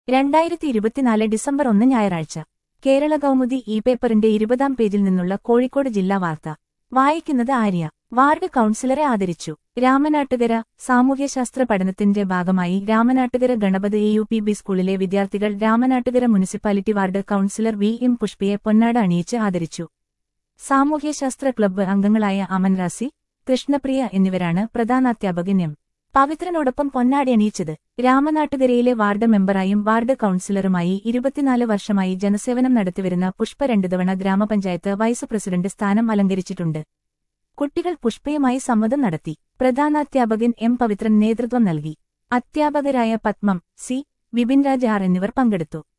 രണ്ടായിരത്തി ഇരുപത്തിനാല് ഡിസംബർ ഒന്ന് ഞായറാഴ്ച കേരള കൗമുദി ഇ പേപ്പറിന്റെ ഇരുപതാം പേജിൽ നിന്നുള്ള കോഴിക്കോട് ജില്ലാ വാർത്ത വായിക്കുന്നത് ആര്യ വാർഡ് കൌൺസിലറെ ആദരിച്ചു രാമനാട്ടുകര സാമൂഹ്യശാസ്ത്ര പഠനത്തിന്റെ ഭാഗമായി Ramanattukara Ganapathi A U P B സ്കൂളിലെ വിദ്യാർത്ഥികൾ Ramanattukara municipality ward councillor V M പുഷ്പയെ പൊന്നാട അണിയിച്ച് ആദരിച്ചു സാമൂഹ്യശാസ്ത്ര ക്ലബ്ബ് അംഗങ്ങളായ അമൻ റാസി കൃഷ്ണപ്രിയ എന്നിവരാണ് പ്രധാനാധ്യാപകൻ എം പവിത്രനോടൊപ്പം പൊന്നാടി അണിയിച്ചത് രാമനാട്ടുകരയിലെ വാർഡ് മെമ്പറായും വാർഡ് കൌൺസിലറുമായി ഇരുപത്തിനാല് വർഷമായി ജനസേവനം നടത്തിവരുന്ന പുഷ്പ രണ്ടു തവണ ഗ്രാമപഞ്ചായത്ത് വൈസ് പ്രസിഡന്റ് സ്ഥാനം അലങ്കരിച്ചിട്ടുണ്ട് കുട്ടികൾ പുഷ്പയുമായി സമ്മതം നടത്തി പ്രധാനാധ്യാപകൻ എം പവിത്രൻ നേതൃത്വം നൽകി അധ്യാപകരായ പത്മം സി വിപിൻ രാജ് ആർ എന്നിവർ പങ്കെടുത്തു